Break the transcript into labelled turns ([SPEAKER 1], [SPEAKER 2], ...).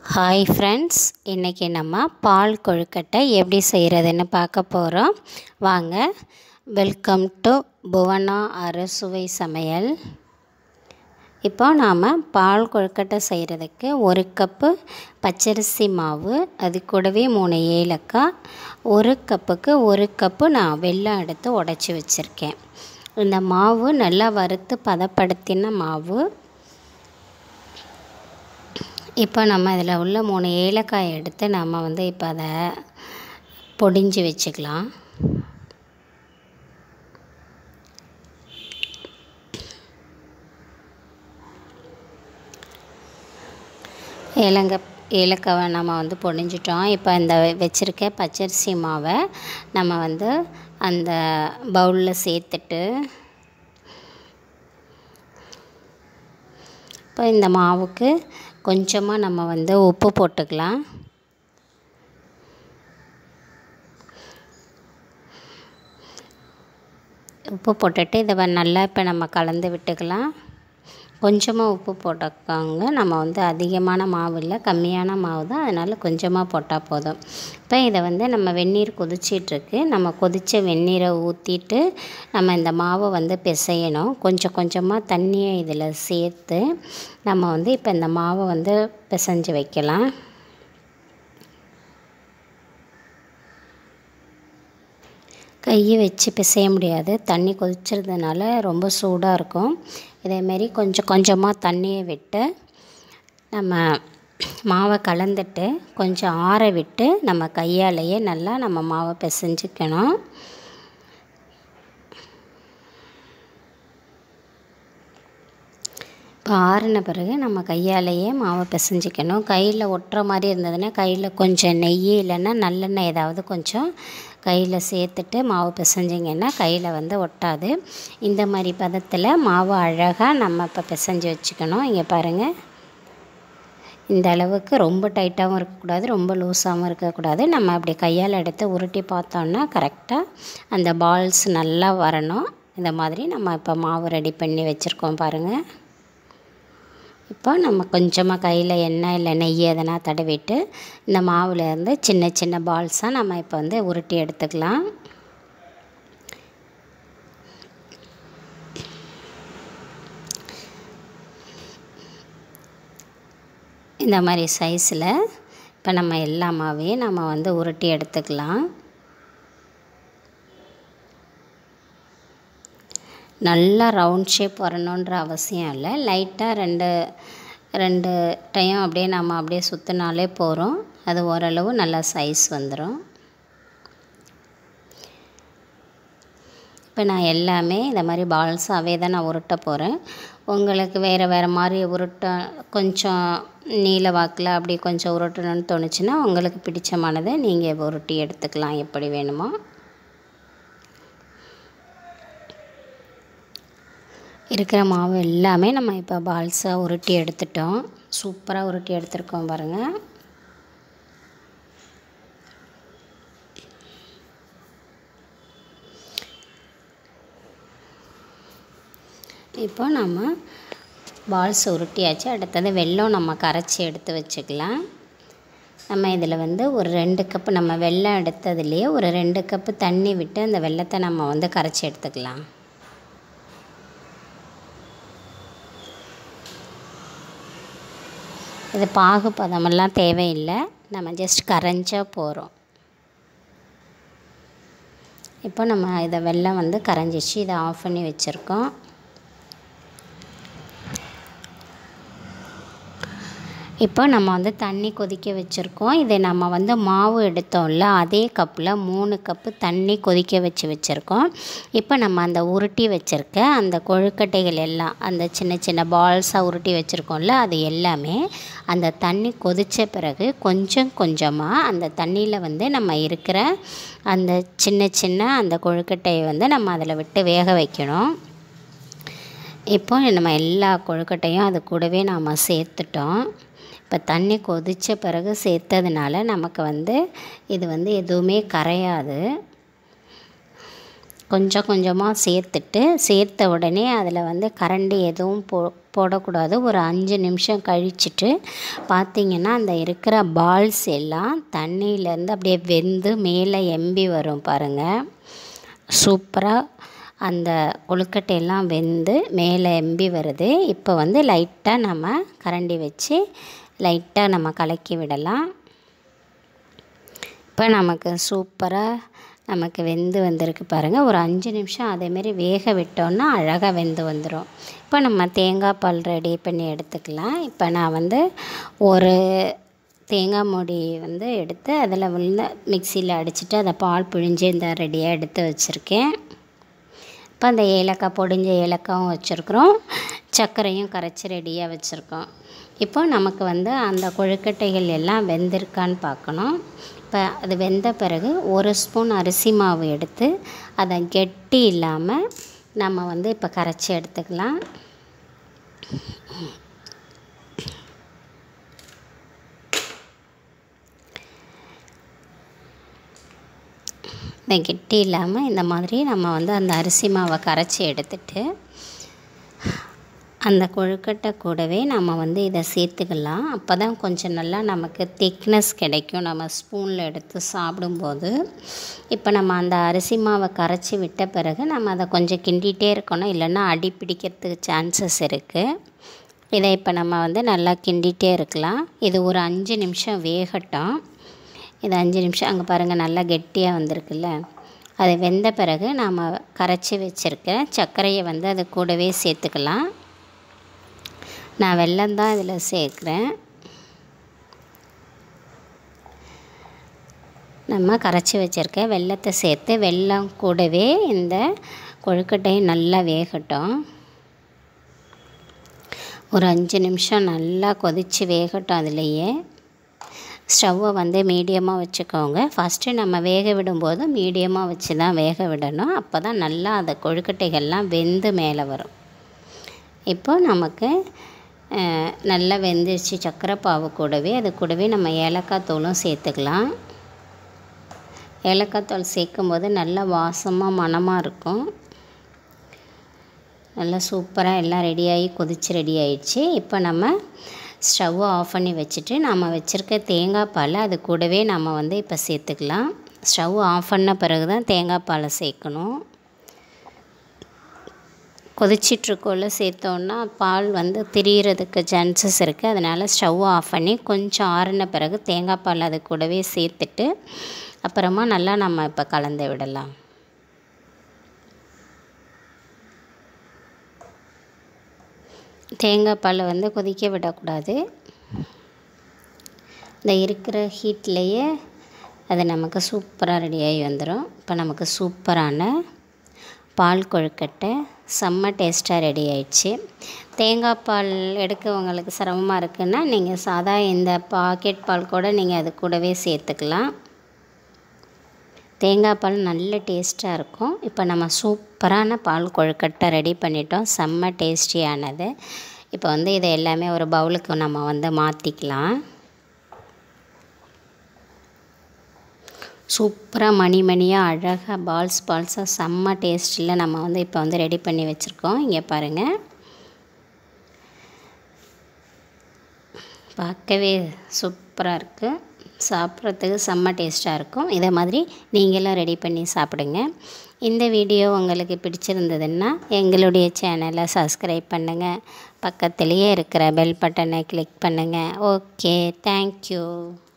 [SPEAKER 1] hi friends இன்றைக்கி நம்ம பால் கொழுக்கட்டை எப்படி செய்கிறதுன்னு பார்க்க போகிறோம் வாங்க வெல்கம் டு புவனா அறுசுவை சமையல் இப்போ நாம் பால் கொழுக்கட்டை செய்கிறதுக்கு ஒரு கப்பு பச்சரிசி மாவு அது கூடவே மூணு ஏலக்காய் ஒரு கப்புக்கு ஒரு கப்பு நான் வெல்லம் எடுத்து உடச்சி வச்சுருக்கேன் இந்த மாவு நல்லா வறுத்து பதப்படுத்தின மாவு இப்போ நம்ம இதில் உள்ள மூணு ஏலக்காய் எடுத்து நம்ம வந்து இப்போ அதை பொடிஞ்சு வச்சுக்கலாம் ஏலங்க ஏலக்காவை நம்ம வந்து பொடிஞ்சிட்டோம் இப்போ இந்த வச்சுருக்க பச்சரிசி மாவை நம்ம வந்து அந்த பவுலில் சேர்த்துட்டு இப்போ இந்த மாவுக்கு கொஞ்சமாக நம்ம வந்து உப்பு போட்டுக்கலாம் உப்பு போட்டுட்டு இதை நல்லா இப்போ நம்ம கலந்து விட்டுக்கலாம் கொஞ்சமாக உப்பு போட்டுக்கோங்க நம்ம வந்து அதிகமான மாவு இல்லை கம்மியான மாவு தான் அதனால் கொஞ்சமாக போட்டால் போதும் இப்போ இதை வந்து நம்ம வெந்நீர் கொதிச்சிட்ருக்கு நம்ம கொதித்த வெந்நீரை ஊற்றிட்டு நம்ம இந்த மாவை வந்து பிசையணும் கொஞ்சம் கொஞ்சமாக தண்ணியை இதில் சேர்த்து நம்ம வந்து இப்போ இந்த மாவை வந்து பிசைஞ்சு வைக்கலாம் கையை வச்சு பிசைய முடியாது தண்ணி கொதிச்சதுனால ரொம்ப சூடாக இருக்கும் இதேமாரி கொஞ்சம் கொஞ்சமாக தண்ணியை விட்டு நம்ம மாவை கலந்துட்டு கொஞ்சம் ஆற விட்டு நம்ம கையாலேயே நல்லா நம்ம மாவை பிசைஞ்சிக்கணும் இப்போ ஆறின பிறகு நம்ம கையாலேயே மாவை பிசைஞ்சிக்கணும் கையில் ஒட்டுற மாதிரி இருந்ததுன்னா கையில் கொஞ்சம் நெய் இல்லைன்னா நல்லெண்ணெய் ஏதாவது கொஞ்சம் கையில் சேர்த்துட்டு மாவு பிசைஞ்சிங்கன்னா கையில் வந்து ஒட்டாது இந்த மாதிரி பதத்தில் மாவு அழகாக நம்ம இப்போ பிசைஞ்சு வச்சுக்கணும் இங்கே பாருங்கள் இந்த அளவுக்கு ரொம்ப டைட்டாகவும் இருக்கக்கூடாது ரொம்ப லூஸாகவும் இருக்கக்கூடாது நம்ம அப்படி கையால் எடுத்து உருட்டி பார்த்தோன்னா கரெக்டாக அந்த பால்ஸ் நல்லா வரணும் இந்த மாதிரி நம்ம இப்போ மாவு ரெடி பண்ணி வச்சுருக்கோம் பாருங்கள் இப்போ நம்ம கொஞ்சமாக கையில் எண்ணெய் இல்லை நெய் எதனா தடவிட்டு இந்த மாவுலேருந்து சின்ன சின்ன பால்ஸாக நம்ம இப்போ வந்து உருட்டி எடுத்துக்கலாம் இந்த மாதிரி சைஸில் இப்போ நம்ம எல்லா மாவையும் நம்ம வந்து உருட்டி எடுத்துக்கலாம் நல்லா ரவுண்ட் ஷேப் வரணுன்ற அவசியம் இல்லை லைட்டாக ரெண்டு ரெண்டு டைம் அப்படியே நம்ம அப்படியே சுற்றினாலே போகிறோம் அது ஓரளவு நல்லா சைஸ் வந்துடும் இப்போ நான் எல்லாமே இந்த மாதிரி பால்ஸாகவே தான் நான் உருட்ட போகிறேன் உங்களுக்கு வேறு வேறு மாதிரி உருட்ட கொஞ்சம் நீல வாக்கில் அப்படி கொஞ்சம் உருட்டணும்னு தோணுச்சுன்னா உங்களுக்கு பிடிச்சமானதை நீங்கள் உருட்டி எடுத்துக்கலாம் எப்படி வேணுமோ இருக்கிற மாவு எல்லாமே நம்ம இப்போ பால்ஸாக உருட்டி எடுத்துட்டோம் சூப்பராக உருட்டி எடுத்துருக்கோம் பாருங்கள் இப்போ நம்ம பால்ஸ் உருட்டியாச்சு அடுத்தது வெல்லம் நம்ம கரைச்சி எடுத்து வச்சுக்கலாம் நம்ம இதில் வந்து ஒரு ரெண்டு கப்பு நம்ம வெல்லம் எடுத்ததுலேயே ஒரு ரெண்டு கப்பு தண்ணி விட்டு அந்த வெல்லத்தை நம்ம வந்து கரைச்சி எடுத்துக்கலாம் இது பாகு பதமெல்லாம் தேவையில்லை நம்ம ஜஸ்ட் கரைஞ்சால் போகிறோம் இப்போ நம்ம இதை வெள்ளம் வந்து கரைஞ்சிச்சு இதை ஆஃப் பண்ணி வச்சுருக்கோம் இப்போ நம்ம வந்து தண்ணி கொதிக்க வச்சுருக்கோம் இதை நம்ம வந்து மாவு எடுத்தோம்ல அதே கப்பில் மூணு கப்பு தண்ணி கொதிக்க வச்சு வச்சுருக்கோம் இப்போ நம்ம அந்த உருட்டி வச்சுருக்க அந்த கொழுக்கட்டைகள் எல்லாம் அந்த சின்ன சின்ன பால்ஸாக உருட்டி வச்சுருக்கோம்ல அது எல்லாமே அந்த தண்ணி கொதித்த பிறகு கொஞ்சம் கொஞ்சமாக அந்த தண்ணியில் வந்து நம்ம இருக்கிற அந்த சின்ன சின்ன அந்த கொழுக்கட்டையை வந்து நம்ம அதில் விட்டு வேக வைக்கணும் இப்போ நம்ம எல்லா கொழுக்கட்டையும் அது கூடவே நாம் சேர்த்துட்டோம் இப்போ தண்ணி கொதித்த பிறகு சேர்த்ததுனால நமக்கு வந்து இது வந்து எதுவுமே கரையாது கொஞ்சம் கொஞ்சமாக சேர்த்துட்டு சேர்த்த உடனே அதில் வந்து கரண்டி எதுவும் போ போடக்கூடாது ஒரு அஞ்சு நிமிஷம் கழிச்சிட்டு பார்த்திங்கன்னா அந்த இருக்கிற பால்ஸ் எல்லாம் தண்ணியிலேருந்து அப்படியே வெந்து மேலே எம்பி வரும் பாருங்கள் சூப்பராக அந்த கொழுக்கட்டையெல்லாம் வெந்து மேலே எம்பி வருது இப்போ வந்து லைட்டாக நம்ம கரண்டி வச்சு லைட்டாக நம்ம கலக்கி விடலாம் இப்போ நமக்கு சூப்பராக நமக்கு வெந்து வந்திருக்கு பாருங்கள் ஒரு அஞ்சு நிமிஷம் அதேமாரி வேக விட்டோன்னா அழகாக வெந்து வந்துடும் இப்போ நம்ம தேங்காய் பால் ரெடி பண்ணி எடுத்துக்கலாம் இப்போ நான் வந்து ஒரு தேங்காய் மூடி வந்து எடுத்து அதில் வந்து மிக்சியில் அடிச்சுட்டு அதை பால் பிழிஞ்சு இந்த ரெடியாக எடுத்து வச்சுருக்கேன் இப்போ அந்த ஏலக்காய் பொடிஞ்ச ஏலக்காயும் வச்சுருக்குறோம் சர்க்கரையும் கரைச்சி ரெடியாக வச்சுருக்கோம் இப்போ நமக்கு வந்து அந்த கொழுக்கட்டைகள் எல்லாம் வெந்திருக்கான்னு பார்க்கணும் இப்போ அது வெந்த பிறகு ஒரு ஸ்பூன் அரிசி மாவு எடுத்து அதை கெட்டி இல்லாமல் நம்ம வந்து இப்போ கரைச்சி எடுத்துக்கலாம் இந்த கெட்டி இல்லாமல் இந்த மாதிரி நம்ம வந்து அந்த அரிசி மாவை கரைச்சி எடுத்துட்டு அந்த கொழுக்கட்டை கூடவே நம்ம வந்து இதை சேர்த்துக்கலாம் அப்போ தான் கொஞ்சம் நல்லா நமக்கு திக்னஸ் கிடைக்கும் நம்ம ஸ்பூனில் எடுத்து சாப்பிடும்போது இப்போ நம்ம அந்த அரிசி மாவை கரைச்சி விட்ட பிறகு நம்ம அதை கொஞ்சம் கிண்டிகிட்டே இருக்கணும் இல்லைன்னா அடி பிடிக்கிறதுக்கு சான்சஸ் இருக்குது இதை இப்போ நம்ம வந்து நல்லா கிண்டிகிட்டே இருக்கலாம் இது ஒரு அஞ்சு நிமிஷம் வேகட்டும் இது அஞ்சு நிமிஷம் அங்கே பாருங்கள் நல்லா கெட்டியாக வந்திருக்குல்ல அது வெந்த பிறகு நாம் கரைச்சி வச்சுருக்க சர்க்கரையை வந்து அது கூடவே சேர்த்துக்கலாம் நான் வெல்லம் தான் இதில் சேர்க்குறேன் நம்ம கரைச்சி வச்சுருக்க வெல்லத்தை சேர்த்து வெல்லம் கூடவே இந்த கொழுக்கட்டையும் நல்லா வேகட்டும் ஒரு அஞ்சு நிமிஷம் நல்லா கொதித்து வேகட்டும் அதுலேயே ஸ்டவ்வை வந்து மீடியமாக வச்சுக்கோங்க ஃபஸ்ட்டு நம்ம வேக விடும்போது மீடியமாக வச்சு தான் வேக விடணும் அப்போ தான் நல்லா அந்த கொழுக்கட்டைகள்லாம் வெந்து மேலே வரும் இப்போ நமக்கு நல்லா வெந்துருச்சு சர்க்கரை பாவு கூடவே அது கூடவே நம்ம ஏலக்காய் தூளும் சேர்த்துக்கலாம் ஏலக்காய் தூள் சேர்க்கும் போது நல்லா வாசமாக மணமாக இருக்கும் நல்லா சூப்பராக எல்லாம் ரெடியாகி கொதித்து ரெடி ஆயிடுச்சு இப்போ நம்ம ஸ்டவ்வை ஆஃப் பண்ணி வச்சுட்டு நம்ம வச்சுருக்க தேங்காய் பாலை அது கூடவே நம்ம வந்து இப்போ சேர்த்துக்கலாம் ஸ்டவ் ஆஃப் பண்ண பிறகு தான் தேங்காய் பாலை சேர்க்கணும் கொதிச்சிட்ருக்கோல சேர்த்தோன்னா பால் வந்து திரியிறதுக்கு சான்சஸ் இருக்குது அதனால் ஸ்டவ் ஆஃப் பண்ணி கொஞ்சம் ஆறின பிறகு தேங்காய் பால் அது கூடவே சேர்த்துட்டு அப்புறமா நல்லா நம்ம இப்போ கலந்து விடலாம் தேங்காய் பால் வந்து கொதிக்க விடக்கூடாது இந்த இருக்கிற ஹீட்லேயே அது நமக்கு சூப்பராக ரெடியாகி வந்துடும் இப்போ நமக்கு சூப்பரான பால் கொழுக்கட்டை செம்ம டேஸ்ட்டாக ரெடி ஆயிடுச்சு தேங்காய் பால் எடுக்கவங்களுக்கு சிரமமாக இருக்குன்னா நீங்கள் சாதா இந்த பாக்கெட் பால் கூட நீங்கள் அது கூடவே சேர்த்துக்கலாம் தேங்காய் பால் நல்ல டேஸ்ட்டாக இருக்கும் இப்போ நம்ம சூப்பரான பால் கொழுக்கட்டை ரெடி பண்ணிட்டோம் செம்ம டேஸ்டியானது இப்போ வந்து இதை எல்லாமே ஒரு பவுலுக்கு நம்ம வந்து மாற்றிக்கலாம் சூப்பராக மணி மணியாக அழகாக பால்ஸ் பால்ஸாக செம்ம டேஸ்ட்டில் நம்ம வந்து இப்போ வந்து ரெடி பண்ணி வச்சுருக்கோம் இங்கே பாருங்கள் பார்க்கவே சூப்பராக இருக்குது சாப்பிட்றதுக்கு செம்ம டேஸ்ட்டாக இருக்கும் இதை மாதிரி நீங்களும் ரெடி பண்ணி சாப்பிடுங்க இந்த வீடியோ உங்களுக்கு பிடிச்சிருந்ததுன்னா எங்களுடைய சேனலை சப்ஸ்கிரைப் பண்ணுங்கள் பக்கத்துலேயே இருக்கிற பெல் பட்டனை கிளிக் பண்ணுங்கள் ஓகே தேங்க்யூ